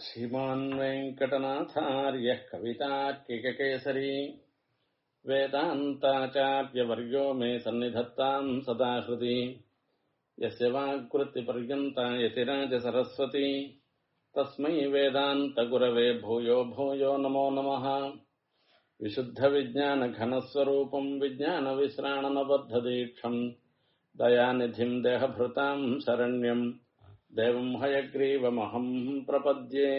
श्रीमान् वेङ्कटनाथार्यः कवितार्किककेसरी वेदान्ताचार्यवर्यो मे सन्निधत्ताम् सदा हृदि यस्य वाक्कृतिपर्यन्ता यतिराजसरस्वती तस्मै वेदान्तगुरवे भूयो भूयो नमो नमः विशुद्धविज्ञानघनस्वरूपम् विज्ञानविश्राणनबद्धदीक्षम् दयानिधिम् देहभृताम् शरण्यम् தேவம் ஹயக்ரீவமகம் பிரபத்யே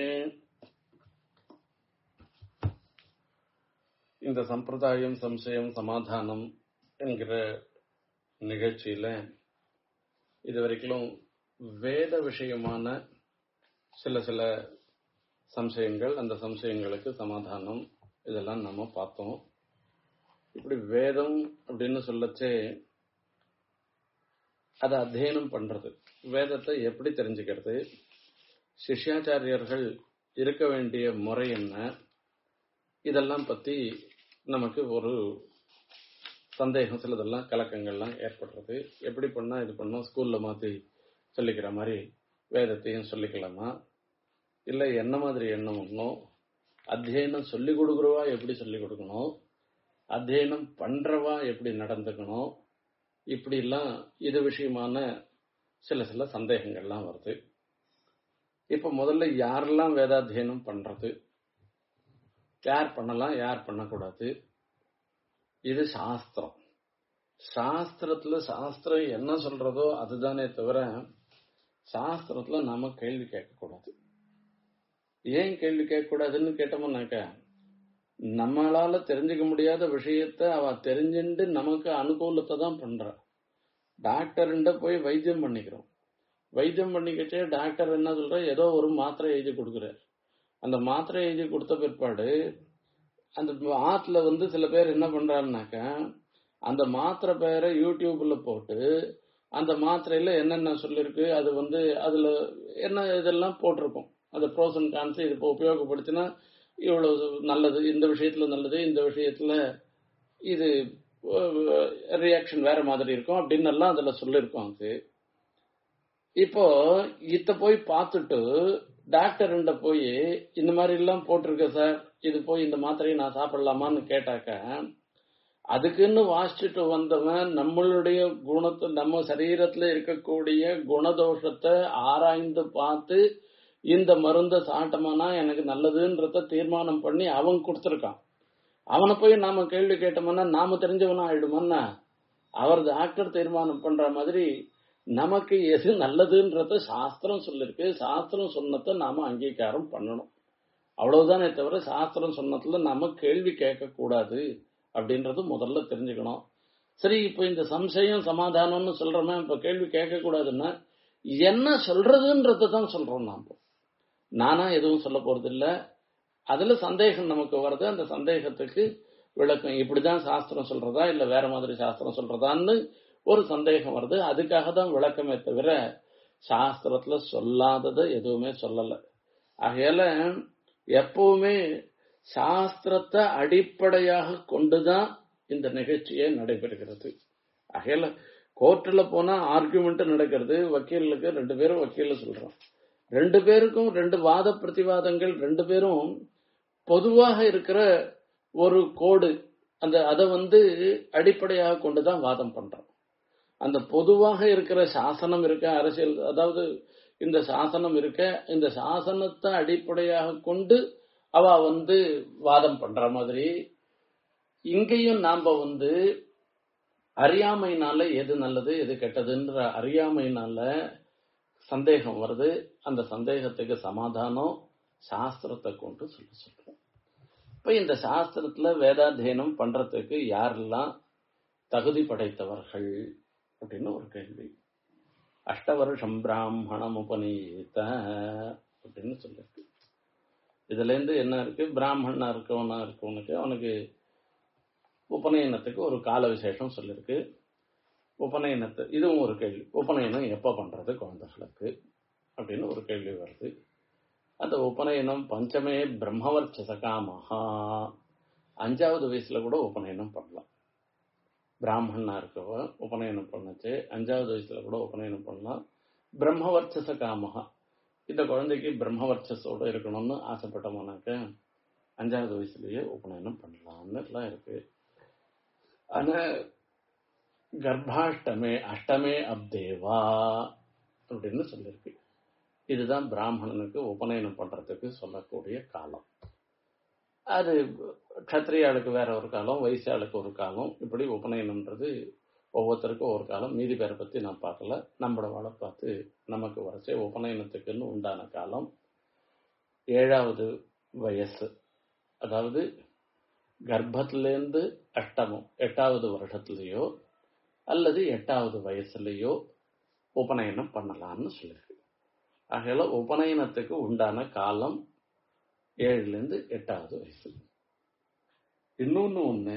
இந்த சம்பிரதாயம் சம்சயம் சமாதானம் என்கிற நிகழ்ச்சியில இதுவரைக்கும் வேத விஷயமான சில சில சம்சயங்கள் அந்த சம்சயங்களுக்கு சமாதானம் இதெல்லாம் நம்ம பார்த்தோம் இப்படி வேதம் அப்படின்னு சொல்லச்சே அதை அத்தியனம் பண்றது வேதத்தை எப்படி தெரிஞ்சுக்கிறது சிஷ்யாச்சாரியர்கள் இருக்க வேண்டிய முறை என்ன இதெல்லாம் பத்தி நமக்கு ஒரு சந்தேகம் சிலதெல்லாம் கலக்கங்கள்லாம் ஏற்படுறது எப்படி பண்ணா இது பண்ணோம் ஸ்கூல்ல மாத்தி சொல்லிக்கிற மாதிரி வேதத்தையும் சொல்லிக்கலாமா இல்லை என்ன மாதிரி எண்ணம் ஒன்றும் அத்தியனம் சொல்லி கொடுக்குறவா எப்படி சொல்லி கொடுக்கணும் அத்தியனம் பண்றவா எப்படி நடந்துக்கணும் இப்படிலாம் இது விஷயமான சில சில சந்தேகங்கள்லாம் வருது இப்ப முதல்ல யாரெல்லாம் வேதாத்தியனம் பண்றது யார் பண்ணலாம் யார் பண்ணக்கூடாது இது சாஸ்திரம் சாஸ்திரத்துல சாஸ்திரம் என்ன சொல்றதோ அதுதானே தவிர சாஸ்திரத்துல நாம கேள்வி கேட்கக்கூடாது ஏன் கேள்வி கேட்கக்கூடாதுன்னு கேட்டோம்னாக்க நம்மளால தெரிஞ்சுக்க முடியாத விஷயத்த அவ தெரிஞ்சுட்டு நமக்கு அனுகூலத்தை தான் பண்றா டாக்டர்கிட்ட போய் வைத்தியம் பண்ணிக்கிறோம் வைத்தியம் பண்ணிக்கிட்டே டாக்டர் என்ன சொல்ற ஏதோ ஒரு மாத்திரை எழுதி கொடுக்குறார் அந்த மாத்திரை எழுதி கொடுத்த பிற்பாடு அந்த ஆத்துல வந்து சில பேர் என்ன பண்றாருனாக்கா அந்த மாத்திரை பேரை யூடியூப்ல போட்டு அந்த மாத்திரையில என்னென்ன சொல்லிருக்கு அது வந்து அதுல என்ன இதெல்லாம் போட்டிருக்கும் அந்த ப்ரோசன் கான்ஸ் இது உபயோகப்படுத்தினா இவ்வளவு நல்லது இந்த விஷயத்துல நல்லது இந்த விஷயத்துல இது ரியாக்ஷன் வேற மாதிரி இருக்கும் அப்படின்னு எல்லாம் அதுல சொல்லிருக்கோம் அது இப்போ இத போய் பார்த்துட்டு டாக்டர் போய் இந்த மாதிரி எல்லாம் போட்டிருக்க சார் இது போய் இந்த மாத்திரையை நான் சாப்பிடலாமான்னு கேட்டாக்க அதுக்குன்னு வாசிச்சுட்டு வந்தவன் நம்மளுடைய குணத்தை நம்ம சரீரத்துல இருக்கக்கூடிய குணதோஷத்தை ஆராய்ந்து பார்த்து இந்த மருந்த சாட்டமானா எனக்கு நல்லதுன்றத தீர்மானம் பண்ணி அவன் கொடுத்துருக்கான் அவனை போய் நாம கேள்வி கேட்டோம்னா நாம தெரிஞ்சவனா ஆயிடுமோன்னா அவர் டாக்டர் தீர்மானம் பண்ற மாதிரி நமக்கு எது நல்லதுன்றத சாஸ்திரம் சொல்லிருக்கு சாஸ்திரம் சொன்னதை நாம அங்கீகாரம் பண்ணணும் அவ்வளவுதானே தவிர சாஸ்திரம் சொன்னதுல நாம கேள்வி கேட்க கூடாது அப்படின்றது முதல்ல தெரிஞ்சுக்கணும் சரி இப்ப இந்த சம்சயம் சமாதானம்னு சொல்றோமே இப்ப கேள்வி கேட்க கூடாதுன்னா என்ன சொல்றதுன்றத தான் சொல்றோம் நாம நானா எதுவும் சொல்ல போறது இல்ல அதுல சந்தேகம் நமக்கு வருது அந்த சந்தேகத்துக்கு விளக்கம் இப்படிதான் சாஸ்திரம் சொல்றதா இல்ல வேற மாதிரி சாஸ்திரம் சொல்றதான்னு ஒரு சந்தேகம் வருது அதுக்காக தான் விளக்கமே தவிர சாஸ்திரத்துல சொல்லாததை எதுவுமே சொல்லல ஆகையால எப்பவுமே சாஸ்திரத்தை அடிப்படையாக கொண்டுதான் இந்த நிகழ்ச்சியே நடைபெறுகிறது ஆகையால கோர்ட்டில் போனா ஆர்குமெண்ட் நடக்கிறது வக்கீலுக்கு ரெண்டு பேரும் வக்கீல சொல்றோம் ரெண்டு பேருக்கும் ரெண்டு வாத பிரதிவாதங்கள் ரெண்டு பேரும் பொதுவாக இருக்கிற ஒரு கோடு அந்த அதை வந்து அடிப்படையாக கொண்டுதான் வாதம் பண்றோம் அந்த பொதுவாக இருக்கிற சாசனம் இருக்க அரசியல் அதாவது இந்த சாசனம் இருக்க இந்த சாசனத்தை அடிப்படையாக கொண்டு அவ வந்து வாதம் பண்ற மாதிரி இங்கேயும் நாம வந்து அறியாமைனால எது நல்லது எது கெட்டதுன்ற அறியாமைனால சந்தேகம் வருது அந்த சந்தேகத்துக்கு சமாதானம் சாஸ்திரத்தை கொண்டு சொல்ல சொல்றோம் இப்ப இந்த சாஸ்திரத்துல வேதாத்தியனம் பண்றதுக்கு யாரெல்லாம் தகுதி படைத்தவர்கள் அப்படின்னு ஒரு கேள்வி அஷ்டவருஷம் பிராமணம் உபநீத அப்படின்னு சொல்லிருக்கு இதுல இருந்து என்ன இருக்கு பிராமணனா இருக்கவனா இருக்கவனுக்கு அவனுக்கு உபநயனத்துக்கு ஒரு கால விசேஷம் சொல்லிருக்கு உபநயனத்தை இதுவும் ஒரு கேள்வி உபநயனம் எப்ப பண்றது குழந்தைகளுக்கு அப்படின்னு ஒரு கேள்வி வருது அந்த உபநயனம் பஞ்சமே பிரம்மவர்ச்சசகாமஹா அஞ்சாவது வயசுல கூட உபநயனம் பண்ணலாம் பிராமணனா இருக்கவ உபநயனம் பண்ணச்சு அஞ்சாவது வயசுல கூட உபநயனம் பண்ணலாம் பிரம்மவர்ச்சச காமகா இந்த குழந்தைக்கு பிரம்மவர்ச்சஸோட இருக்கணும்னு ஆசைப்பட்டோம்னாக்க அஞ்சாவது வயசுலயே உபநயனம் பண்ணலாம்னு எல்லாம் இருக்கு ஆனா கர்ப்பாஷ்டமே அஷ்டமே அப்தேவா அப்படின்னு சொல்லியிருக்கு இதுதான் பிராமணனுக்கு உபநயனம் பண்றதுக்கு சொல்லக்கூடிய காலம் அது கத்திரியாளுக்கு வேற ஒரு காலம் வைசியாளுக்கு ஒரு காலம் இப்படி உபநயனம்ன்றது ஒவ்வொருத்தருக்கும் ஒரு காலம் மீதி பேரை பத்தி நான் பார்க்கல நம்மளோட வாழை பார்த்து நமக்கு வரைச்சே உபநயனத்துக்குன்னு உண்டான காலம் ஏழாவது வயசு அதாவது கர்ப்பத்திலேருந்து அஷ்டமம் எட்டாவது வருடத்திலேயோ அல்லது எட்டாவது வயசுலயோ உபநயனம் பண்ணலாம்னு சொல்லியிருக்கு ஆகையால உபநயனத்துக்கு உண்டான காலம் ஏழுல இருந்து எட்டாவது வயசு இன்னொன்னு ஒண்ணு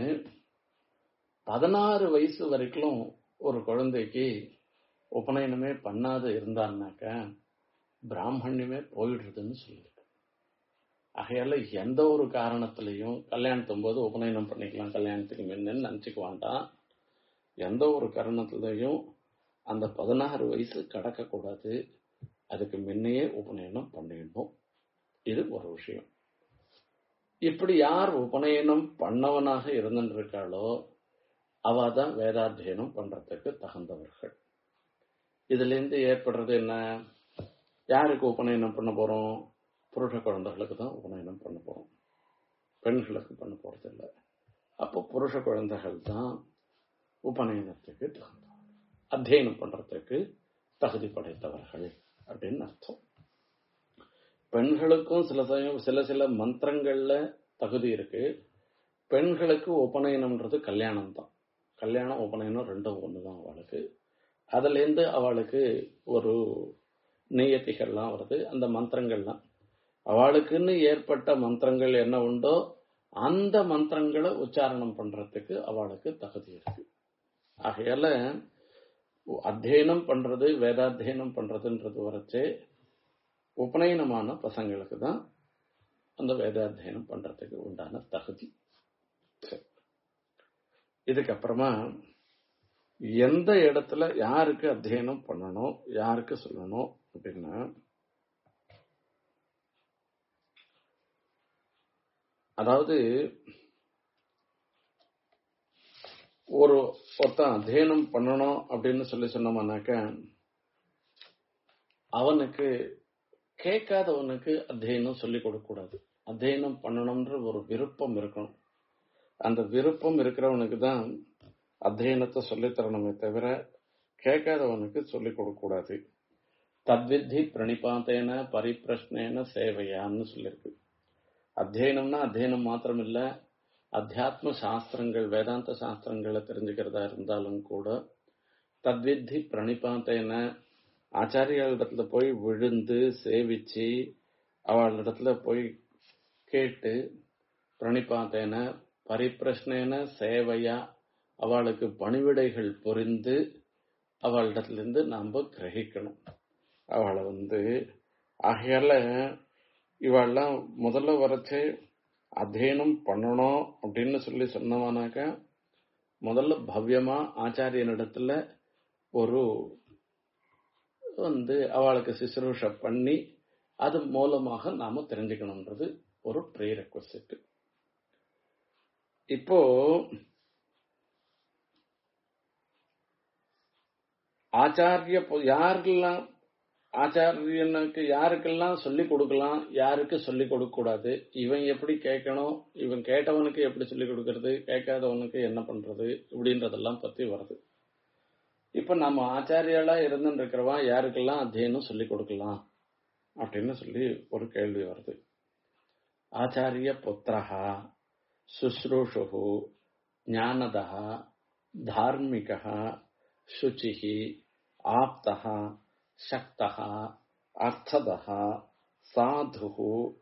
பதினாறு வயசு வரைக்கும் ஒரு குழந்தைக்கு உபநயனமே பண்ணாத இருந்தான்னாக்க பிராமணியமே போயிடுறதுன்னு சொல்லியிருக்கு ஆகையால எந்த ஒரு காரணத்திலையும் கல்யாணத்தும் போது உபநயனம் பண்ணிக்கலாம் கல்யாணத்துக்கு முன்னன்னு நினைச்சுக்க வேண்டாம் எந்த ஒரு காரணத்திலையும் அந்த பதினாறு வயசு கடக்கக்கூடாது அதுக்கு முன்னையே உபநயனம் பண்ணிடணும் இது ஒரு விஷயம் இப்படி யார் உபநயனம் பண்ணவனாக இருந்திருக்காளோ அவ தான் வேதாத்தியனம் பண்றதுக்கு தகுந்தவர்கள் இதுல இருந்து ஏற்படுறது என்ன யாருக்கு உபநயனம் பண்ண போறோம் புருஷ குழந்தைகளுக்கு தான் உபநயனம் பண்ண போறோம் பெண்களுக்கு பண்ண போறது இல்லை அப்போ புருஷ குழந்தைகள் தான் உபநயனத்துக்கு தகுந்தவர்கள் அத்தியனம் பண்றதுக்கு தகுதி படைத்தவர்கள் அப்படின்னு அர்த்தம் பெண்களுக்கும் சில சமயம் சில சில மந்திரங்கள்ல தகுதி இருக்கு பெண்களுக்கு உபநயனம்ன்றது கல்யாணம் தான் கல்யாணம் உபநயனம் ரெண்டும் ஒண்ணுதான் அவளுக்கு அதுல இருந்து அவளுக்கு ஒரு நியத்திகள்லாம் வருது அந்த மந்திரங்கள்லாம் அவளுக்குன்னு ஏற்பட்ட மந்திரங்கள் என்ன உண்டோ அந்த மந்திரங்களை உச்சாரணம் பண்றதுக்கு அவளுக்கு தகுதி இருக்கு ஆகையால அத்தியனம் பண்றது வேதாத்தியனம் பண்றதுன்றது வரைச்சே உபநயனமான பசங்களுக்கு தான் அந்த வேதாத்தியனம் பண்றதுக்கு உண்டான தகுதி இதுக்கப்புறமா எந்த இடத்துல யாருக்கு அத்தியனம் பண்ணணும் யாருக்கு சொல்லணும் அப்படின்னா அதாவது ஒரு ஒருத்தன் அத்தியனம் பண்ணணும் அப்படின்னு சொல்லி சொன்னோம்னாக்க அவனுக்கு கேட்காதவனுக்கு அத்தியனம் சொல்லிக் கொடுக்க கூடாது அத்தியனம் பண்ணணும்ன்ற ஒரு விருப்பம் இருக்கணும் அந்த விருப்பம் இருக்கிறவனுக்கு தான் அத்தியனத்தை சொல்லித் தரணுமே தவிர கேட்காதவனுக்கு சொல்லிக் கொடுக்க கூடாது தத்வித்தி பிரணிபாத்தேன பரிப்பிரஷ்னேன சேவையான்னு சொல்லியிருக்கு அத்தியனம்னா அத்தியனம் மாத்திரம் இல்ல அத்தியாத்ம சாஸ்திரங்கள் வேதாந்த சாஸ்திரங்களை தெரிஞ்சுக்கிறதா இருந்தாலும் கூட தத்வித்தி பிரணிபாத்தேன ஆச்சாரியாளிடத்துல போய் விழுந்து சேவிச்சு அவளிடத்துல போய் கேட்டு பிரணிபாத்தேன பரிப்பிரஷ்னேன சேவையா அவளுக்கு பணிவிடைகள் புரிந்து அவளிடத்திலிருந்து நாம கிரகிக்கணும் அவளை வந்து ஆகையால இவெல்லாம் முதல்ல வரைச்சு அத்தியனம் பண்ணணும் அப்படின்னு சொல்லி சொன்னவானாக்க முதல்ல பவ்யமா ஆச்சாரியனிடத்துல ஒரு வந்து அவளுக்கு சிசுரூஷ பண்ணி அது மூலமாக நாம தெரிஞ்சுக்கணும்ன்றது ஒரு ப்ரீ ரெக்வசிட் இப்போ ஆச்சாரிய யாருக்கெல்லாம் ஆச்சாரியனுக்கு யாருக்கெல்லாம் சொல்லி கொடுக்கலாம் யாருக்கு சொல்லி கொடுக்க கூடாது இவன் எப்படி கேட்கணும் இவன் கேட்டவனுக்கு எப்படி சொல்லி கொடுக்கறது கேட்காதவனுக்கு என்ன பண்றது இப்படின்றதெல்லாம் பத்தி வருது இப்ப நம்ம ஆச்சாரியாளா இருந்துட்டு இருக்கிறவா யாருக்கெல்லாம் அத்தியனம் சொல்லி கொடுக்கலாம் அப்படின்னு சொல்லி ஒரு கேள்வி வருது ஆச்சாரிய புத்திரஹா சுஸ்ரூஷு ஞானதா தார்மிகா சுச்சிஹி ஆப்தா சக்தः அர்த்ததः சாதுः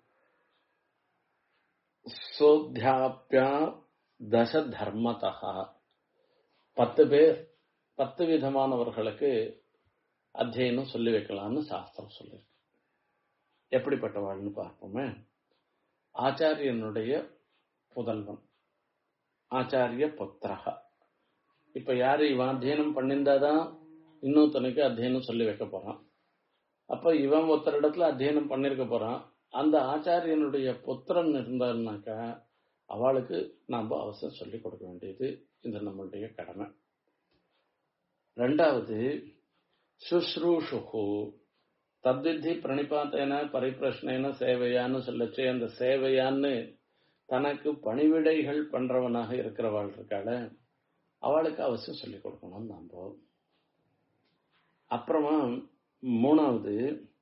சோத்தியாபியா தச தர்மதः பத்து பேர் பத்து விதமானவர்களுக்கு அத்தியனம் சொல்லி வைக்கலாம்னு சாஸ்திரம் சொல்லியிருக்கு எப்படிப்பட்டவாள்னு பார்ப்போமே ஆச்சாரியனுடைய புதல்வன் ஆச்சாரிய புத்திரகா இப்ப யாரு இவன் அத்தியனம் பண்ணியிருந்தாதான் இன்னொருத்தனுக்கு அத்தியனம் சொல்லி வைக்க போறான் அப்ப இவன் ஒருத்தர் இடத்துல அத்தியனம் பண்ணிருக்க போறான் அந்த ஆச்சாரியனுடைய புத்திரன் இருந்தாருனாக்கா அவளுக்கு நாம அவசியம் சொல்லிக் கொடுக்க வேண்டியது இந்த நம்மளுடைய கடமை ரெண்டாவது சுஸ்ரூஷுகு தத்வித்தி பிரணிபாத்தேன பரிப்பிரஷ்னேன சேவையான்னு சொல்லச்சு அந்த சேவையான்னு தனக்கு பணிவிடைகள் பண்றவனாக இருக்கிறவாள் இருக்காள அவளுக்கு அவசியம் சொல்லிக் கொடுக்கணும் நாம அப்புறமா மூணாவது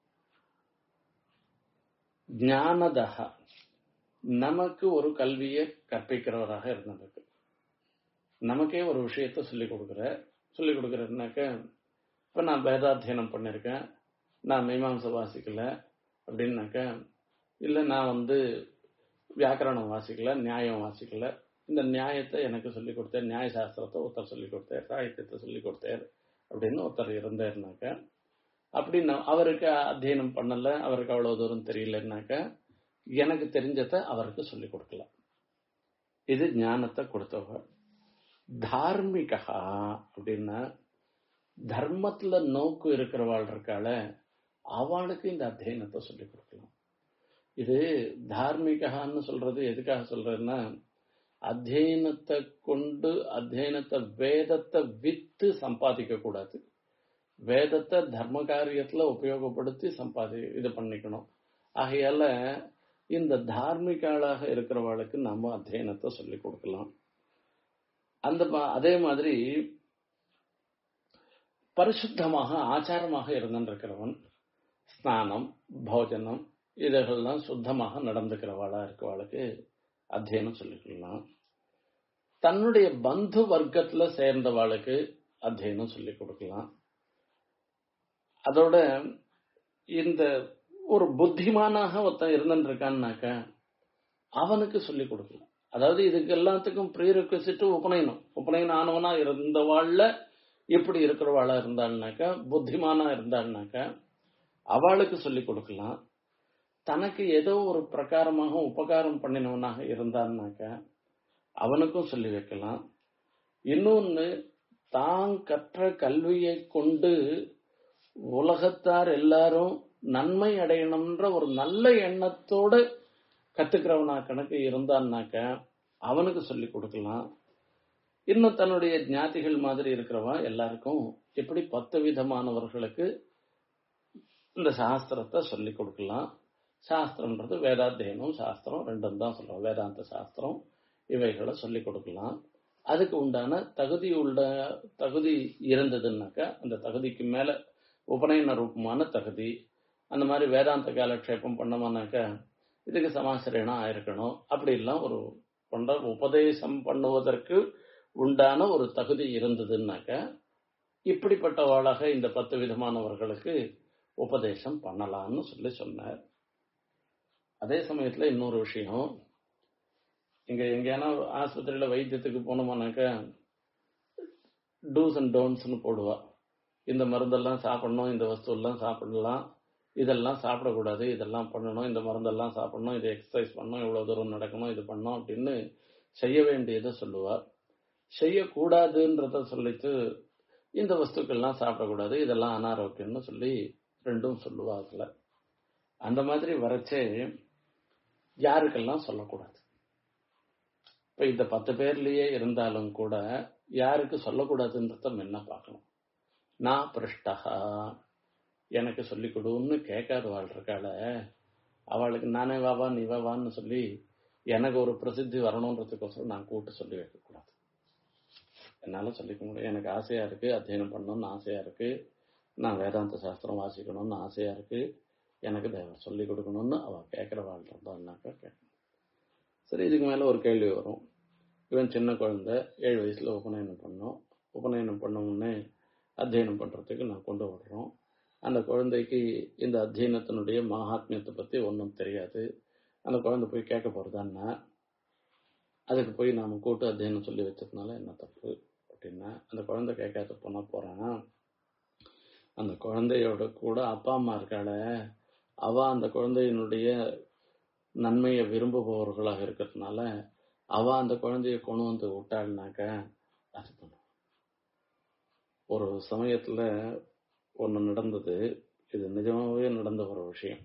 ஞானதகா நமக்கு ஒரு கல்வியை கற்பிக்கிறவராக இருந்ததுக்கு நமக்கே ஒரு விஷயத்த சொல்லிக் கொடுக்குற சொல்லிக் கொடுக்குறதுனாக்க இப்ப நான் வேதாத்தியனம் பண்ணிருக்கேன் நான் மீமாம்சை வாசிக்கல அப்படின்னாக்க இல்ல நான் வந்து வியாக்கரணம் வாசிக்கல நியாயம் வாசிக்கல இந்த நியாயத்தை எனக்கு சொல்லிக் கொடுத்தேன் நியாய சாஸ்திரத்தை ஒருத்தர் சொல்லிக் கொடுத்தார் சாகித்யத்தை சொல்லிக் கொடுத்தார் அப்படின்னு ஒருத்தர் இருந்தாருனாக்க அப்படின்னா அவருக்கு அத்தியனம் பண்ணல அவருக்கு அவ்வளவு தூரம் தெரியலன்னாக்க எனக்கு தெரிஞ்சத அவருக்கு சொல்லிக் கொடுக்கலாம் இது ஞானத்தை கொடுத்தவ தார்மிகா அப்படின்னா தர்மத்துல நோக்கு இருக்கிறவாள் இருக்காள அவளுக்கு இந்த அத்தியனத்தை சொல்லிக் கொடுக்கலாம் இது தார்மிகான்னு சொல்றது எதுக்காக சொல்றதுன்னா அத்தியனத்தை கொண்டு அத்தியனத்தை வேதத்தை வித்து சம்பாதிக்க கூடாது வேதத்தை தர்ம காரியத்துல உபயோகப்படுத்தி சம்பாதி இது பண்ணிக்கணும் ஆகையால இந்த தார்மிகாளாக இருக்கிறவளுக்கு நம்ம அத்தியனத்தை சொல்லிக் கொடுக்கலாம் அந்த அதே மாதிரி பரிசுத்தமாக ஆச்சாரமாக இருந்திருக்கிறவன் ஸ்நானம் போஜனம் இதெல்லாம் சுத்தமாக நடந்துக்கிறவாளா இருக்கவாளுக்கு அத்தியனம் சொல்லிக்கலாம் தன்னுடைய பந்து வர்க்கத்துல சேர்ந்தவாளுக்கு அத்தியனம் சொல்லிக் கொடுக்கலாம் அதோட இந்த ஒரு புத்திமானாக ஒருத்தன் இருந்துருக்கான்னாக்க அவனுக்கு சொல்லிக் கொடுக்கலாம் அதாவது இதுக்கு எல்லாத்துக்கும் ப்ரீ ரெக்வசிட்டு உபநயனம் உபநயனம் ஆனவனா இருந்தவாள்ல இப்படி இருக்கிறவாளா இருந்தாள்னாக்கா புத்திமானா இருந்தாள்னாக்கா அவளுக்கு சொல்லிக் கொடுக்கலாம் தனக்கு ஏதோ ஒரு பிரகாரமாக உபகாரம் பண்ணினவனாக இருந்தான்னாக்க அவனுக்கும் சொல்லி வைக்கலாம் இன்னொன்னு தான் கற்ற கல்வியை கொண்டு உலகத்தார் எல்லாரும் நன்மை அடையணும்ன்ற ஒரு நல்ல எண்ணத்தோட கத்துக்கிறவனா கணக்கு இருந்தான்னாக்க அவனுக்கு சொல்லி கொடுக்கலாம் இன்னும் தன்னுடைய ஞாதிகள் மாதிரி இருக்கிறவன் எல்லாருக்கும் இப்படி பத்து விதமானவர்களுக்கு இந்த சாஸ்திரத்தை சொல்லி கொடுக்கலாம் சாஸ்திரம்ன்றது வேதாத்தியனம் சாஸ்திரம் ரெண்டும் தான் சொல்றோம் வேதாந்த சாஸ்திரம் இவைகளை சொல்லி கொடுக்கலாம் அதுக்கு உண்டான தகுதி உள்ள தகுதி இருந்ததுன்னாக்கா அந்த தகுதிக்கு மேல உபநயன ரூபமான தகுதி அந்த மாதிரி வேதாந்த காலக்ஷேபம் பண்ணோம்னாக்கா இதுக்கு சமாசிரியனா ஆயிருக்கணும் அப்படி எல்லாம் ஒரு கொண்ட உபதேசம் பண்ணுவதற்கு உண்டான ஒரு தகுதி இருந்ததுன்னாக்க இப்படிப்பட்டவாளாக இந்த பத்து விதமானவர்களுக்கு உபதேசம் பண்ணலாம்னு சொல்லி சொன்னார் அதே சமயத்துல இன்னொரு விஷயம் இங்க எங்கேனா ஆஸ்பத்திரியில வைத்தியத்துக்கு போனோம்னாக்க டூஸ் அண்ட் டோன்ட்ஸ்னு போடுவா இந்த மருந்தெல்லாம் சாப்பிடணும் இந்த வஸ்து எல்லாம் சாப்பிடலாம் இதெல்லாம் சாப்பிடக்கூடாது இதெல்லாம் பண்ணணும் இந்த மருந்தெல்லாம் சாப்பிடணும் இது எக்ஸசைஸ் பண்ணணும் இவ்வளவு தூரம் நடக்கணும் இது பண்ணணும் அப்படின்னு செய்ய வேண்டியதை சொல்லுவா செய்யக்கூடாதுன்றத சொல்லிட்டு இந்த வஸ்துக்கள்லாம் சாப்பிடக்கூடாது இதெல்லாம் அனாரோக்கியம்னு சொல்லி ரெண்டும் சொல்லுவாங்கல்ல அந்த மாதிரி வரைச்சே யாருக்கெல்லாம் சொல்லக்கூடாது இப்ப இந்த பத்து பேர்லயே இருந்தாலும் கூட யாருக்கு சொல்லக்கூடாதுன்றத என்ன பார்க்கணும் நான் பிருஷ்டகா எனக்கு சொல்லி கொடுன்னு கேட்காத வாழ் இருக்காள அவளுக்கு நானே வாவா நீ வாவான்னு சொல்லி எனக்கு ஒரு பிரசித்தி வரணுன்றதுக்கோசரம் நான் கூட்டு சொல்லி வைக்கக்கூடாது என்னால சொல்லிக்க முடியும் எனக்கு ஆசையா இருக்கு அத்தியனம் பண்ணணும்னு ஆசையா இருக்கு நான் வேதாந்த சாஸ்திரம் வாசிக்கணும்னு ஆசையா இருக்கு எனக்கு தேவர் சொல்லி கொடுக்கணும்னு அவ கேட்கிற வாழ் இருந்தான்னாக்கா கேட்கணும் சரி இதுக்கு மேல ஒரு கேள்வி வரும் இவன் சின்ன குழந்தை ஏழு வயசுல உபநயனம் பண்ணோம் உபநயனம் பண்ண உடனே அத்தியனம் பண்றதுக்கு நான் கொண்டு விடுறோம் அந்த குழந்தைக்கு இந்த அத்தியனத்தினுடைய மகாத்மியத்தை பத்தி ஒன்றும் தெரியாது அந்த குழந்தை போய் கேட்க போறதான்னா அதுக்கு போய் நாம கூட்டு அத்தியனம் சொல்லி வச்சதுனால என்ன தப்பு அப்படின்னா அந்த குழந்தை கேட்காத போனா போறான் அந்த குழந்தையோட கூட அப்பா அம்மா இருக்காள அவ அந்த குழந்தையினுடைய நன்மையை விரும்புபவர்களாக இருக்கிறதுனால அவ அந்த குழந்தைய கொண்டு வந்து விட்டாள்னாக்க அது பண்ணும் ஒரு சமயத்துல ஒண்ணு நடந்தது இது நிஜமாவே நடந்த ஒரு விஷயம்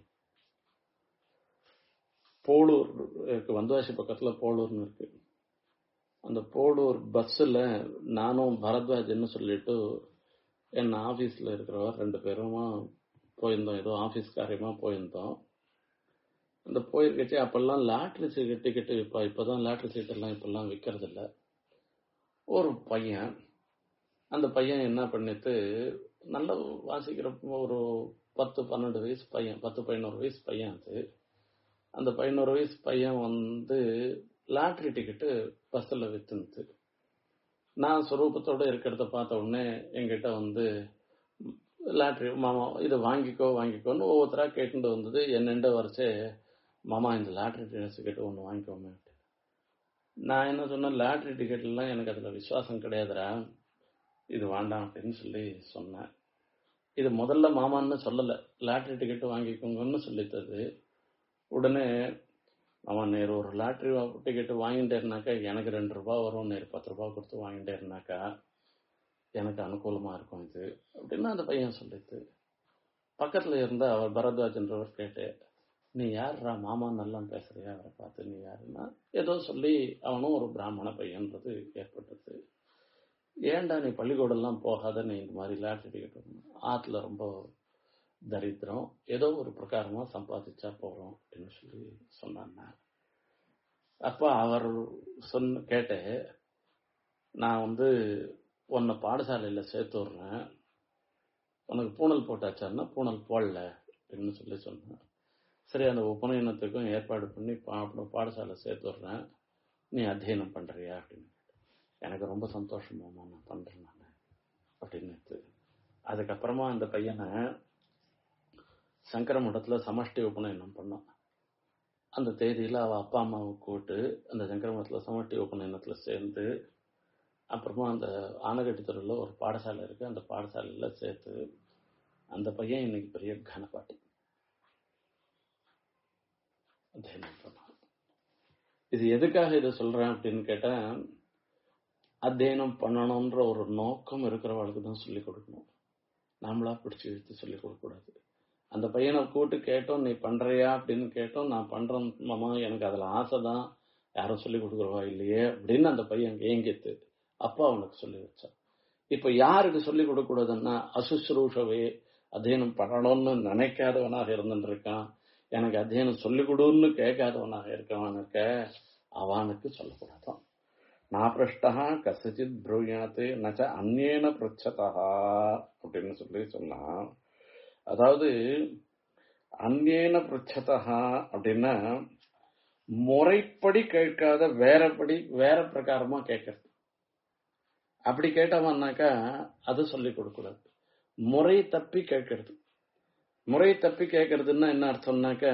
போலூர் இருக்கு வந்தவாசி பக்கத்துல போலூர்னு இருக்கு அந்த போலூர் பஸ்ஸில் நானும் பரத்வாஜ்னு சொல்லிட்டு என் ஆஃபீஸில் இருக்கிறவர் ரெண்டு பேருமா போயிருந்தோம் ஏதோ ஆஃபீஸ் காரியமா போயிருந்தோம் அந்த போயிருக்கச்சு அப்பெல்லாம் லாட்ரி சீட்டு டிக்கெட்டு இப்போ இப்போதான் லாட்ரி சீட்டெல்லாம் இப்பெல்லாம் விற்கிறது இல்ல ஒரு பையன் அந்த பையன் என்ன பண்ணிட்டு நல்ல வாசிக்கிற ஒரு பத்து பன்னெண்டு வயசு பையன் பத்து பதினோரு வயசு பையன் அது அந்த பதினோரு வயசு பையன் வந்து லாட்ரி டிக்கெட்டு பஸ்ஸில் வித்துனுது நான் சுரூபத்தோட இருக்கிறத பார்த்த உடனே என்கிட்ட வந்து லாட்ரி மாமா இதை வாங்கிக்கோ வாங்கிக்கோன்னு ஒவ்வொருத்தரா கேட்டுட்டு வந்தது என்னெண்ட வரைச்சே மாமா இந்த லாட்ரி டிக்கெட் ஒன்று வாங்கிக்கோமே நான் என்ன சொன்னேன் லாட்ரி டிக்கெட்லாம் எனக்கு அதில் விசுவாசம் கிடையாதுடா இது வேண்டாம் அப்படின்னு சொல்லி சொன்னேன் இது முதல்ல மாமான்னு சொல்லலை லாட்ரி டிக்கெட் வாங்கிக்கோங்கன்னு சொல்லித்தது உடனே அவன் நேரு ஒரு லாட்ரி டிக்கெட் வாங்கிட்டேருனாக்கா எனக்கு ரெண்டு ரூபா வரும் நேரு பத்து ரூபா கொடுத்து வாங்கிட்டேருனாக்கா எனக்கு அனுகூலமா இருக்கும் இது அப்படின்னு அந்த பையன் சொல்லிட்டு பக்கத்துல இருந்த அவர் பரத்வாஜன்றவர் கேட்டு நீ யாருடா மாமான்னு எல்லாம் பேசுறியா அவரை பார்த்து நீ யாருன்னா ஏதோ சொல்லி அவனும் ஒரு பிராமண பையன்றது ஏற்பட்டது ஏன்டா நீ பள்ளிக்கூடம்லாம் போகாத நீ இந்த மாதிரி லாட்ரி டிக்கெட் ஆற்றுல ரொம்ப தரித்திரம் ஏதோ ஒரு பிரகாரமா சம்பாதிச்சா போறோம் அப்படின்னு சொல்லி சொன்னாங்க அப்ப அவர் சொன்ன கேட்டு நான் வந்து உன்னை பாடசாலையில சேர்த்து விடுறேன் உனக்கு பூணல் போட்டாச்சாருன்னா பூணல் போடல அப்படின்னு சொல்லி சொன்னேன் சரி அந்த உபநயனத்துக்கும் ஏற்பாடு பண்ணி பா அப்புறம் பாடசாலை சேர்த்து விடுறேன் நீ அத்தியனம் பண்றியா அப்படின்னு எனக்கு ரொம்ப சந்தோஷமாமா நான் பண்றேன் நான் அப்படின்னு அதுக்கப்புறமா அந்த பையனை சங்கர மடத்துல சமஷ்டி உபநயனம் பண்ணான் அந்த தேதியில அவ அப்பா அம்மாவை கூப்பிட்டு அந்த சங்கர மடத்துல சமஷ்டி உபநயனத்துல சேர்ந்து அப்புறமா அந்த ஆனகட்டி தெருவில் ஒரு பாடசாலை இருக்கு அந்த பாடசாலையில சேர்த்து அந்த பையன் இன்னைக்கு பெரிய கனப்பாட்டி அத்தியனம் பண்ணான் இது எதுக்காக இதை சொல்றேன் அப்படின்னு கேட்டா அத்தியனம் பண்ணணும்ன்ற ஒரு நோக்கம் இருக்கிறவளுக்கு தான் சொல்லிக் கொடுக்கணும் நாமளா பிடிச்சி இழுத்து சொல்லிக் கொடுக்க கூடாது அந்த பையனை கூட்டு கேட்டோம் நீ பண்றியா அப்படின்னு கேட்டோம் நான் பண்றேன் மாமா எனக்கு அதுல ஆசை தான் யாரும் சொல்லி கொடுக்குறவா இல்லையே அப்படின்னு அந்த பையன் ஏங்கித்து அப்பா அவனுக்கு சொல்லி வச்சான் இப்ப யாருக்கு சொல்லி கொடுக்க கூடாதுன்னா அசுசுரூஷவே அத்தியனம் பண்ணணும்னு நினைக்காதவனாக இருந்துட்டு இருக்கான் எனக்கு அத்தியனம் சொல்லி கொடுன்னு கேட்காதவனாக இருக்கவனுக்க அவனுக்கு சொல்லக்கூடாதான் நாபிருஷ்டா கசச்சித் ப்ரூயாத்து நச்ச அந்நேன பிருச்சதா அப்படின்னு சொல்லி சொன்னான் அதாவது அந்நேன பிருச்சதா அப்படின்னா முறைப்படி கேட்காத வேறபடி வேற பிரகாரமா கேட்கறது அப்படி கேட்டவன்னாக்கா அது சொல்லி கொடுக்கூடாது முறை தப்பி கேட்கறது முறை தப்பி கேட்கறதுன்னா என்ன அர்த்தம்னாக்கா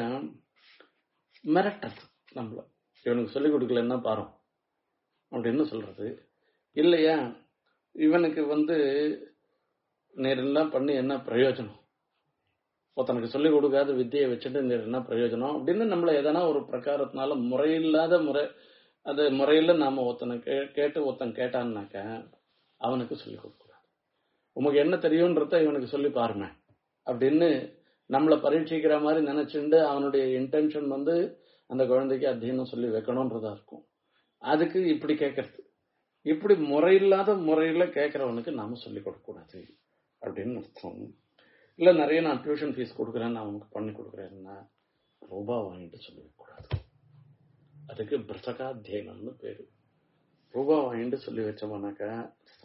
மிரட்டுறது நம்மள இவனுக்கு சொல்லிக் கொடுக்கலன்னா பாரு அப்படின்னு சொல்றது இல்லையா இவனுக்கு வந்து நேரெல்லாம் பண்ணி என்ன பிரயோஜனம் ஒருத்தனுக்கு சொல்லிக் கொடுக்காத வித்தியை வச்சுட்டு நேர் என்ன பிரயோஜனம் அப்படின்னு நம்மள எதனா ஒரு பிரகாரத்தினால முறையில்லாத முறை அது முறையில நாம ஒருத்தனை கேட்டு ஒருத்தன் கேட்டான்னாக்க அவனுக்கு சொல்லிக் கொடுக்கூடாது உமக்கு என்ன தெரியும்ன்றத இவனுக்கு சொல்லி பாருங்க அப்படின்னு நம்மளை பரீட்சிக்கிற மாதிரி நினைச்சுண்டு அவனுடைய இன்டென்ஷன் வந்து அந்த குழந்தைக்கு அத்தியனம் சொல்லி வைக்கணும்ன்றதா இருக்கும் அதுக்கு இப்படி கேட்கறது இப்படி முறையில்லாத முறையில கேட்கறவனுக்கு நாம சொல்லிக் கொடுக்க கூடாது அப்படின்னு அர்த்தம் இல்ல நிறைய நான் டியூஷன் ஃபீஸ் கொடுக்குறேன் நான் உனக்கு பண்ணி கொடுக்குறேன்னா ரூபா வாங்கிட்டு சொல்லி கூடாது அதுக்கு பிரசகாத்தியனம்னு பேரு ரூபா வாங்கிட்டு சொல்லி வச்சோம்னாக்கா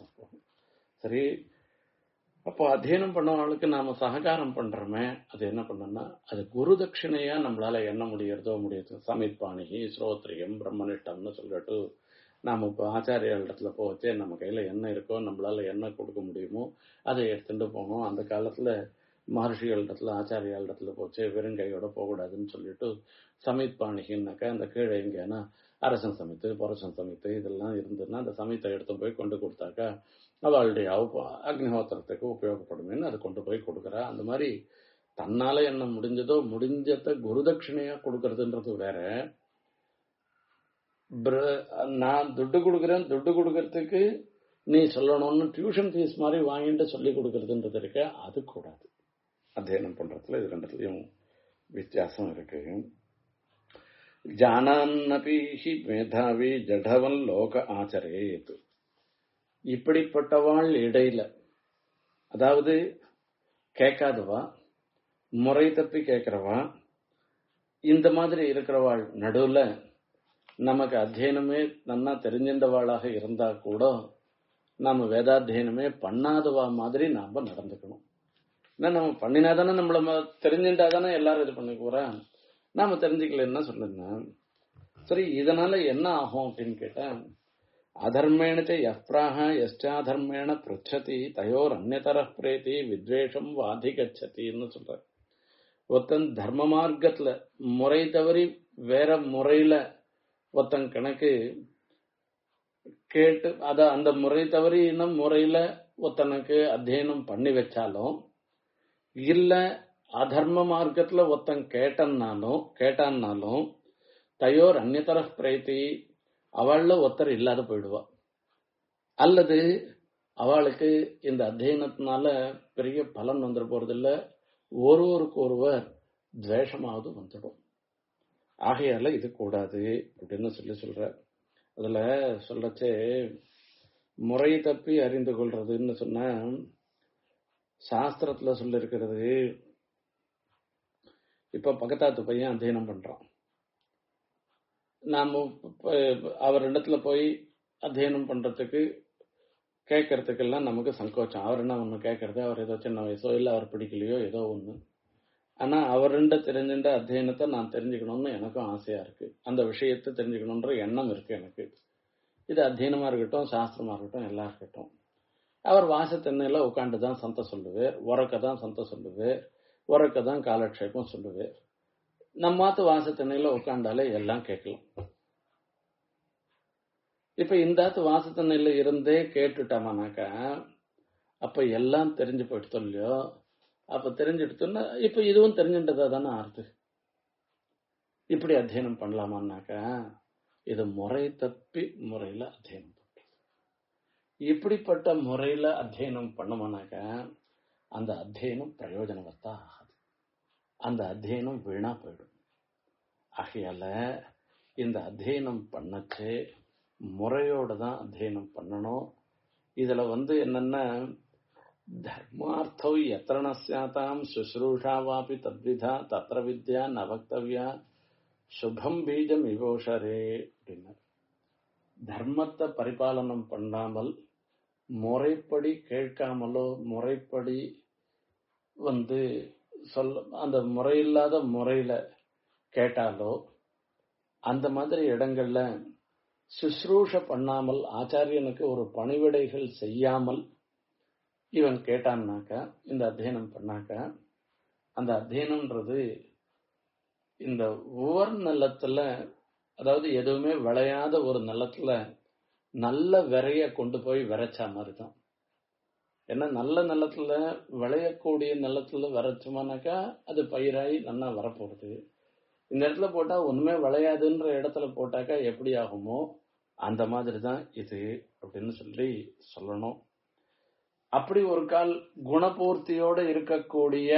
சரி அப்போ அத்தியனம் பண்ணவங்களுக்கு நாம சககாரம் பண்றோமே அது என்ன பண்ணோம்னா அது குரு தட்சிணையா நம்மளால என்ன முடியறதோ முடியுது சமித்பாணிகி ஸ்ரோத்ரியம் பிரம்மனிஷ்டம்னு சொல்லிட்டு நாம இப்போ ஆச்சாரிய இடத்துல போச்சே நம்ம கையில என்ன இருக்கோ நம்மளால என்ன கொடுக்க முடியுமோ அதை எடுத்துட்டு போகணும் அந்த காலத்துல மகர்ஷிகள் இடத்துல ஆச்சாரியால் இடத்துல போச்சு வெறும் கையோட போகக்கூடாதுன்னு சொல்லிட்டு சமித் பாணிகின்னாக்கா அந்த கீழே எங்கேனா அரசன் சமைத்து புரசன் சமைத்து இதெல்லாம் இருந்ததுன்னா அந்த சமயத்தை எடுத்து போய் கொண்டு கொடுத்தாக்கா அவளுடைய அக்னிஹோத்திரத்துக்கு உபயோகப்படுமேன்னு அதை கொண்டு போய் கொடுக்குறா அந்த மாதிரி தன்னால என்ன முடிஞ்சதோ முடிஞ்சத குருதட்சிணையா கொடுக்கறதுன்றது வேற நான் துட்டு கொடுக்குறேன் துட்டு கொடுக்கறதுக்கு நீ சொல்லணும்னு டியூஷன் ஃபீஸ் மாதிரி வாங்கிட்டு சொல்லி கொடுக்கறதுன்றது இருக்க அது கூடாது அத்தியனம் பண்றதுல இது ரெண்டுத்துலயும் வித்தியாசம் இருக்கு ஜானான்னபி ஹி மேதாவி ஜடவன் லோக ஆச்சரேத் இப்படிப்பட்டவாள் இடையில அதாவது கேட்காதவா முறை தப்பி கேட்கிறவா இந்த மாதிரி இருக்கிறவாள் நடுவுல நமக்கு அத்தியனமே நன்னா தெரிஞ்சின்றவாளாக இருந்தா கூட நாம வேதாத்தியனமே பண்ணாதவா மாதிரி நாம நடந்துக்கணும் ஏன்னா நம்ம பண்ணினாதானே நம்மள ம- தெரிஞ்சுட்டாதானே எல்லாரும் இது பண்ணிக்கூறா நாம தெரிஞ்சுக்கலன்னா சொல்லுங்க சரி இதனால என்ன ஆகும் அப்படின்னு கேட்டா அதர்மேண ச யப்ராஹ யஷ்டாதர்மேண பிருச்சதி தயோர் அந்நதர பிரேதி வித்வேஷம் வாதிகச்சதின்னு சொல்ற ஒருத்தன் தர்ம மார்க்கத்துல முறை தவறி வேற முறையில ஒருத்தன் கணக்கு கேட்டு அத அந்த முறை தவறி இன்னும் முறையில ஒருத்தனுக்கு அத்தியனம் பண்ணி வச்சாலும் இல்ல அதர்ம மார்க்கத்துல ஒருத்தன் கேட்டன்னாலும் கேட்டான்னாலும் தயோர் அந்நியதர பிரேத்தி அவள்ல ஒருத்தர் இல்லாத போயிடுவா அல்லது அவளுக்கு இந்த அத்தியனத்தினால பெரிய பலன் வந்துட போறதில்ல ஒருவருக்கு ஒருவர் துவேஷமாவது வந்துடும் ஆகையால இது கூடாது அப்படின்னு சொல்லி சொல்ற அதுல சொல்லச்சே முறை தப்பி அறிந்து கொள்றதுன்னு சொன்னா சாஸ்திரத்துல சொல்லிருக்கிறது இப்ப பக்கத்தாத்து பையன் அத்தியனம் பண்றான் நாம ப- அவர் இடத்துல போய் அத்தியனம் பண்றதுக்கு கேட்கறதுக்கெல்லாம் நமக்கு சங்கோச்சம் அவர் என்ன ஒண்ணு கேட்கறது அவர் ஏதோ சின்ன வயசோ இல்ல அவர் பிடிக்கலையோ ஏதோ ஒண்ணு ஆனா அவருண்ட தெரிஞ்சுட்ட அத்தியனத்தை நான் தெரிஞ்சுக்கணும்னு எனக்கும் ஆசையா இருக்கு அந்த விஷயத்தை தெரிஞ்சுக்கணுன்ற எண்ணம் இருக்கு எனக்கு இது அத்தியனமா இருக்கட்டும் சாஸ்திரமா இருக்கட்டும் எல்லாம் இருக்கட்டும் அவர் வாசத்தென்னையில உட்காந்து தான் சந்த சொல்லுவார் உறக்க தான் சந்த சொல்லுவார் உறக்க தான் காலக்ஷேபம் சொல்லுவார் நம்மாத்து வாசத்தென்னையில உட்காண்டாலே எல்லாம் கேட்கலாம் இப்ப இந்தாத்து வாசத்தென்னையில இருந்தே கேட்டுட்டோமானாக்கா அப்ப எல்லாம் தெரிஞ்சு போயிடுத்தோம் இல்லையோ அப்ப தெரிஞ்சுடுத்தோன்னா இப்ப இதுவும் தெரிஞ்சுட்டதா தானே ஆறுது இப்படி அத்தியனம் பண்ணலாமான்னாக்கா இது முறை தப்பி முறையில அத்தியனம் பண்றது இப்படிப்பட்ட முறையில அத்தியனம் பண்ணோம்னாக்கா அந்த அத்தியனம் பிரயோஜனவர்த்தா ஆகாது அந்த அத்தியனம் வீணா போயிடும் ஆகையால இந்த அத்தியனம் பண்ணச்சே முறையோட தான் அத்தியனம் பண்ணணும் இதுல வந்து என்னன்னா தர்மார்த்தௌ எத்திர நஸ்யாதாம் சுஸ்ரூஷா வாபி தத்விதா தத்திர வித்யா ந வக்தவ்யா சுபம் பீஜம் இவோஷரே அப்படின்னார் தர்மத்தை பரிபாலனம் பண்ணாமல் முறைப்படி கேட்காமலோ முறைப்படி வந்து சொல்ல அந்த முறையில்லாத முறையில கேட்டாலோ அந்த மாதிரி இடங்கள்ல சுஸ்ரூஷ பண்ணாமல் ஆச்சாரியனுக்கு ஒரு பணிவிடைகள் செய்யாமல் இவன் கேட்டான்னாக்கா இந்த அத்தியனம் பண்ணாக்கா அந்த அத்தியனம்ன்றது இந்த ஒவ்வொரு நிலத்துல அதாவது எதுவுமே விளையாத ஒரு நிலத்துல நல்ல விரைய கொண்டு போய் விரைச்சா மாதிரி தான் ஏன்னா நல்ல நிலத்துல விளையக்கூடிய நிலத்துல விரைச்சோமானாக்கா அது பயிராகி நல்லா வரப்போகுது இந்த இடத்துல போட்டா ஒண்ணுமே விளையாதுன்ற இடத்துல போட்டாக்கா எப்படி ஆகுமோ அந்த மாதிரி தான் இது அப்படின்னு சொல்லி சொல்லணும் அப்படி ஒரு கால் குணபூர்த்தியோட இருக்கக்கூடிய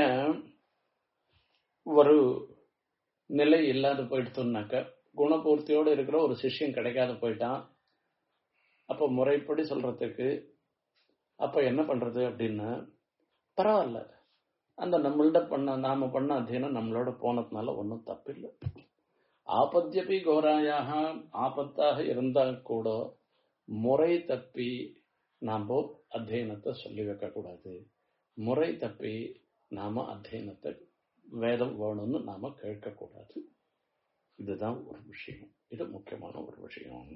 ஒரு நிலை இல்லாத போயிடுத்தோம்னாக்க குணபூர்த்தியோட இருக்கிற ஒரு சிஷ்யம் கிடைக்காத போயிட்டான் அப்ப முறைப்படி சொல்றதுக்கு அப்ப என்ன பண்றது அப்படின்னா பரவாயில்ல அந்த நம்மள்ட பண்ண நாம பண்ண அத்தியனம் நம்மளோட போனதுனால ஒன்றும் தப்பில்லை ஆபத்தியபி கோராயாக ஆபத்தாக இருந்தா கூட முறை தப்பி நாம அத்தியனத்தை சொல்லி வைக்க கூடாது முறை தப்பி நாம அத்தியனத்தை வேதம் வேணும்னு நாம கேட்க கூடாது இதுதான் ஒரு விஷயம் இது முக்கியமான ஒரு விஷயம்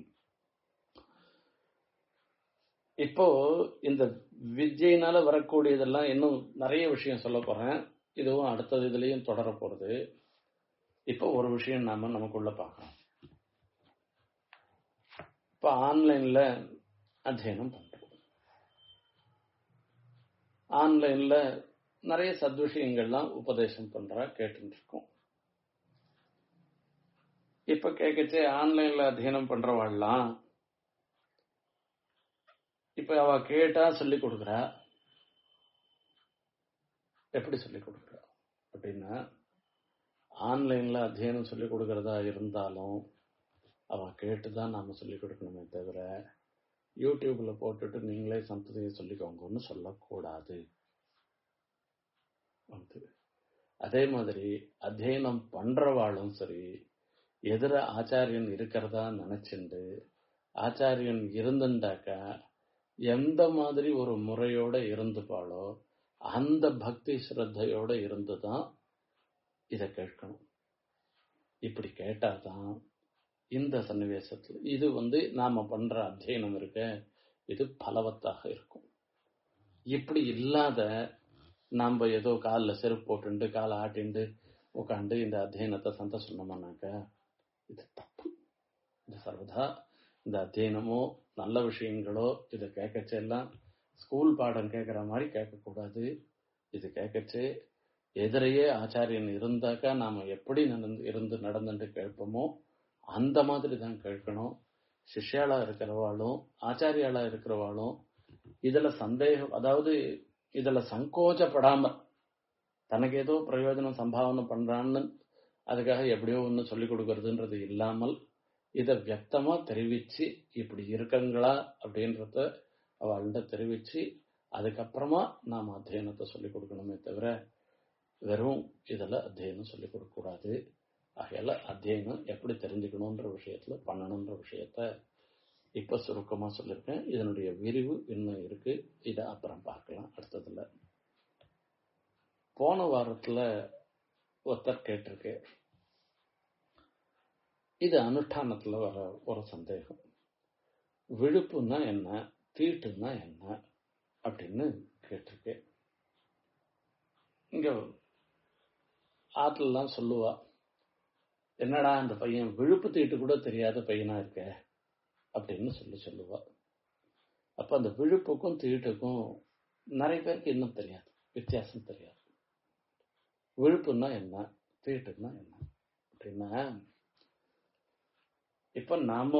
இப்போ இந்த வித்யினால வரக்கூடியதெல்லாம் இன்னும் நிறைய விஷயம் சொல்ல போறேன் இதுவும் அடுத்தது இதுலயும் தொடர போறது இப்போ ஒரு விஷயம் நாம நமக்குள்ள பார்க்கலாம் இப்ப ஆன்லைன்ல அத்தியனம் பண்றோம் ஆன்லைன்ல நிறைய சத்விஷயங்கள்லாம் உபதேசம் பண்றா கேட்டுட்டு இருக்கோம் இப்ப கேட்கச்சே ஆன்லைன்ல அத்தியனம் பண்றவாள்லாம் இப்ப அவ கேட்டா சொல்லி கொடுக்குறா எப்படி சொல்லிக் கொடுக்குறோம் அப்படின்னா ஆன்லைன்ல அத்தியனம் சொல்லிக் கொடுக்கறதா இருந்தாலும் அவ கேட்டுதான் நாம சொல்லிக் கொடுக்கணுமே தவிர யூடியூப்ல போட்டுட்டு நீங்களே சந்ததியை சொல்லிக்கோங்கன்னு சொல்லக்கூடாது வந்து அதே மாதிரி அத்தியனம் பண்றவாளும் சரி எதிர ஆச்சாரியன் இருக்கிறதா நினைச்சுண்டு ஆச்சாரியன் இருந்துட்டாக்கா எந்த மாதிரி ஒரு முறையோட இருந்துப்பாளோ அந்த பக்தி ஸ்ரத்தையோட இருந்துதான் இத கேட்கணும் இப்படி கேட்டாதான் இந்த சன்னிவேசத்துல இது வந்து நாம பண்ற அத்தியனம் இருக்க இது பலவத்தாக இருக்கும் இப்படி இல்லாத நாம ஏதோ காலில் செருப்பு போட்டுண்டு காலை ஆட்டிண்டு உட்காந்து இந்த அத்தியனத்தை சந்த சொன்னோம்னாக்க இது தப்பு இது சர்வதா இந்த அத்தியனமோ நல்ல விஷயங்களோ இதை கேட்கச்சே எல்லாம் ஸ்கூல் பாடம் கேட்குற மாதிரி கேட்கக்கூடாது இது கேட்கச்சே எதிரையே ஆச்சாரியன் இருந்தாக்கா நாம எப்படி நடந்து இருந்து நடந்துட்டு கேட்போமோ அந்த மாதிரி தான் கேட்கணும் சிஷ்யாளா இருக்கிறவாளும் ஆச்சாரியாளா இருக்கிறவாளும் இதுல சந்தேகம் அதாவது இதுல சங்கோச்சப்படாம தனக்கு ஏதோ பிரயோஜனம் சம்பாவனை பண்றான்னு அதுக்காக எப்படியோ ஒன்று சொல்லிக் கொடுக்கறதுன்றது இல்லாமல் இதை வியக்தமா தெரிவிச்சு இப்படி இருக்கங்களா அப்படின்றத அவள்கிட்ட தெரிவிச்சு அதுக்கப்புறமா நாம் அத்தியனத்தை சொல்லிக் கொடுக்கணுமே தவிர வெறும் இதில் அத்தியனம் சொல்லிக் கொடுக்கக்கூடாது ஆகையால அத்தியனம் எப்படி தெரிஞ்சுக்கணுன்ற விஷயத்துல பண்ணணுன்ற விஷயத்த இப்ப சுருக்கமா சொல்லியிருக்கேன் இதனுடைய விரிவு இன்னும் இருக்கு இதை அப்புறம் பார்க்கலாம் அடுத்ததுல போன வாரத்துல ஒருத்தர் கேட்டிருக்கு இது அனுஷ்டானத்துல வர ஒரு சந்தேகம் விழுப்புன்னா என்ன தீட்டுன்னா என்ன அப்படின்னு கேட்டிருக்கேன் இங்க ஆத்துலலாம் சொல்லுவா என்னடா அந்த பையன் விழுப்பு தீட்டு கூட தெரியாத பையனா இருக்க அப்படின்னு சொல்லி சொல்லுவா அப்ப அந்த விழுப்புக்கும் தீட்டுக்கும் நிறைய பேருக்கு இன்னும் தெரியாது வித்தியாசம் தெரியாது விழுப்புன்னா என்ன தீட்டுன்னா என்ன அப்படின்னா இப்ப நாம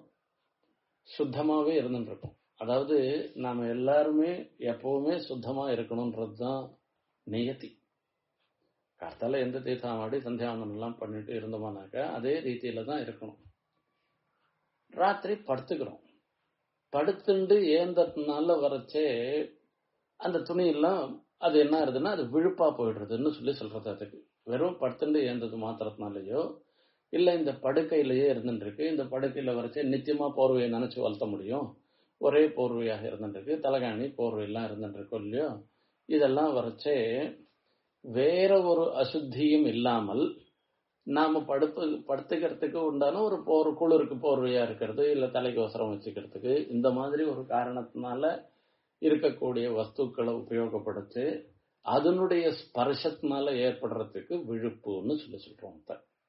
சுத்தமாவே இருந்துட்டு இருக்கோம் அதாவது நாம எல்லாருமே எப்பவுமே சுத்தமா இருக்கணும்ன்றது தான் நியத்தி கார்த்தால எந்த தீர்த்தாமாடி சந்தியாவனம் எல்லாம் பண்ணிட்டு இருந்தோமானாக்கா அதே ரீதியில தான் இருக்கணும் ராத்திரி படுத்துக்கிறோம் படுத்துண்டு ஏந்ததுனால வரச்சே அந்த துணி எல்லாம் அது என்ன ஆகுதுன்னா அது விழுப்பா போயிடுறதுன்னு சொல்லி சொல்றது அதுக்கு வெறும் படுத்துண்டு ஏந்தது மாத்திரத்தினாலயோ இல்ல இந்த படுக்கையிலேயே இருந்துட்டு இருக்கு இந்த படுக்கையில வரைச்சே நிச்சயமா போர்வையை நினைச்சு வளர்த்த முடியும் ஒரே போர்வையாக இருந்துட்டு இருக்கு தலைகாணி போர்வை எல்லாம் இருந்துட்டு இருக்கும் இல்லையோ இதெல்லாம் வரைச்சே வேற ஒரு அசுத்தியும் இல்லாமல் நாம படுப்பு படுத்துக்கிறதுக்கு உண்டான ஒரு போர் குளிருக்கு போர்வையா இருக்கிறது இல்ல தலைக்கு அவசரம் வச்சுக்கிறதுக்கு இந்த மாதிரி ஒரு காரணத்தினால இருக்கக்கூடிய வஸ்துக்களை உபயோகப்படுத்தி அதனுடைய ஸ்பர்ஷத்தினால ஏற்படுறதுக்கு விழுப்புன்னு சொல்லி சொல்றோம்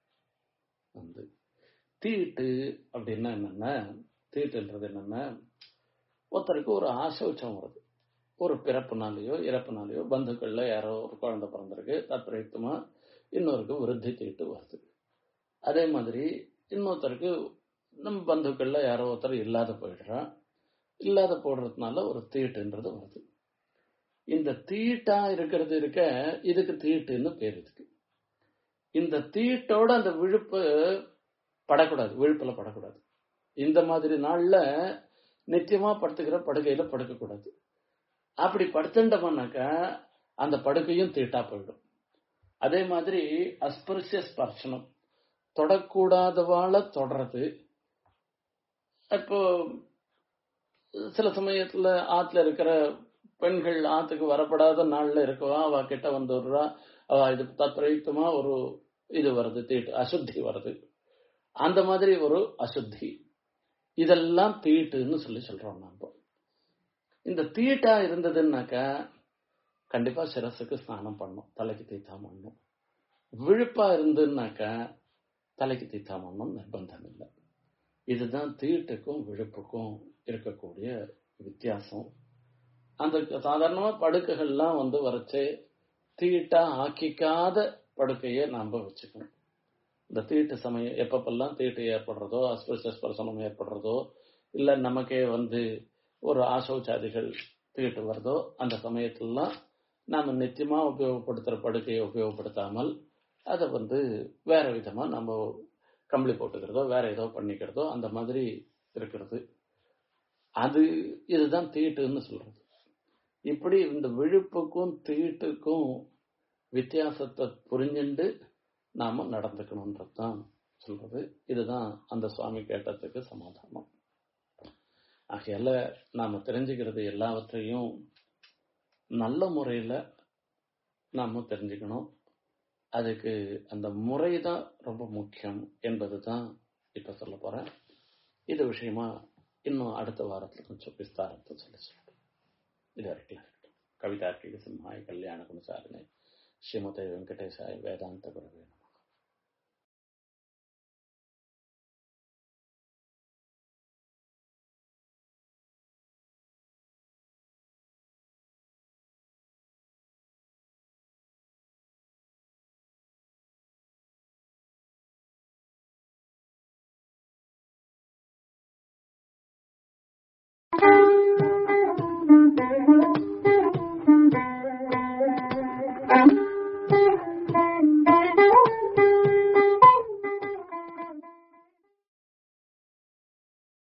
வந்து தீட்டு அப்படின்னா என்னன்னா தீட்டுன்றது என்னன்னா ஒருத்தருக்கு ஒரு ஆசோச்சம் வருது ஒரு பிறப்புனாலேயோ இறப்புனாலேயோ பந்துக்கள்ல யாரோ ஒரு குழந்தை பிறந்திருக்கு தத்பிரயுக்தமா இன்னொருக்கு விருத்தி தீட்டு வருது அதே மாதிரி இன்னொருத்தருக்கு நம்ம பந்துக்கள்ல யாரோ ஒருத்தர் இல்லாத போயிடுறான் இல்லாத போடுறதுனால ஒரு தீட்டுன்றது வருது இந்த தீட்டா இருக்கிறது இருக்க இதுக்கு தீட்டுன்னு பேர் இதுக்கு இந்த தீட்டோட அந்த விழுப்பு படக்கூடாது விழுப்புல படக்கூடாது இந்த மாதிரி நாள்ல நிச்சயமா படுத்துக்கிற படுக்கையில படுக்கக்கூடாது அப்படி படுத்துட்டோம்னாக்கா அந்த படுக்கையும் தீட்டா போயிடும் அதே மாதிரி அஸ்பர்சிய ஸ்பர்ஷனம் தொடக்கூடாதவாள தொடறது இப்போ சில சமயத்துல ஆத்துல இருக்கிற பெண்கள் ஆத்துக்கு வரப்படாத நாள்ல இருக்கவா அவ கிட்ட வந்துடுறா அவ இது தத்பிரயுக்தமா ஒரு இது வருது தீட்டு அசுத்தி வருது அந்த மாதிரி ஒரு அசுத்தி இதெல்லாம் தீட்டுன்னு சொல்லி சொல்றோம் நாம இந்த தீட்டா இருந்ததுன்னாக்கா கண்டிப்பா சிரசுக்கு ஸ்நானம் பண்ணும் தலைக்கு தீத்தா பண்ணும் விழுப்பா இருந்ததுன்னாக்கா தலைக்கு தீத்தா பண்ணும் நிர்பந்தம் இல்லை இதுதான் தீட்டுக்கும் விழுப்புக்கும் இருக்கக்கூடிய வித்தியாசம் அந்த சாதாரணமா படுக்கைகள்லாம் வந்து வரைச்சே தீட்டா ஆக்கிக்காத படுக்கையை நாம வச்சுக்கணும் இந்த தீட்டு சமயம் எப்பப்பெல்லாம் தீட்டு ஏற்படுறதோ அஸ்பர்சஸ்பர்சனம் ஏற்படுறதோ இல்ல நமக்கே வந்து ஒரு ஆசோச்சாதிகள் தீட்டு வருதோ அந்த சமயத்துலலாம் நாம நித்தியமா உபயோகப்படுத்துற படுக்கையை உபயோகப்படுத்தாமல் அதை வந்து வேற விதமா நம்ம கம்பளி போட்டுக்கிறதோ வேற ஏதோ பண்ணிக்கிறதோ அந்த மாதிரி இருக்கிறது அது இதுதான் தீட்டுன்னு சொல்றது இப்படி இந்த விழுப்புக்கும் தீட்டுக்கும் வித்தியாசத்தை புரிஞ்சுண்டு நாம நடந்துக்கணும்ன்றது தான் சொல்றது இதுதான் அந்த சுவாமி கேட்டதுக்கு சமாதானம் ஆகையால நாம தெரிஞ்சுக்கிறது எல்லாவற்றையும் நல்ல முறையில நாம தெரிஞ்சுக்கணும் அதுக்கு அந்த முறை தான் ரொம்ப முக்கியம் என்பது தான் இப்ப சொல்ல போறேன் இது விஷயமா இன்னும் அடுத்த வாரத்துல கொஞ்சம் விஸ்தாரத்தை சொல்லி சொல்றேன் இது வரைக்கும் இருக்கட்டும் கவிதார்க்கிக சிம்ஹாய் கல்யாண குணசாரிணை ஸ்ரீமதி வெங்கடேசாய் வேதாந்த குருவே நமः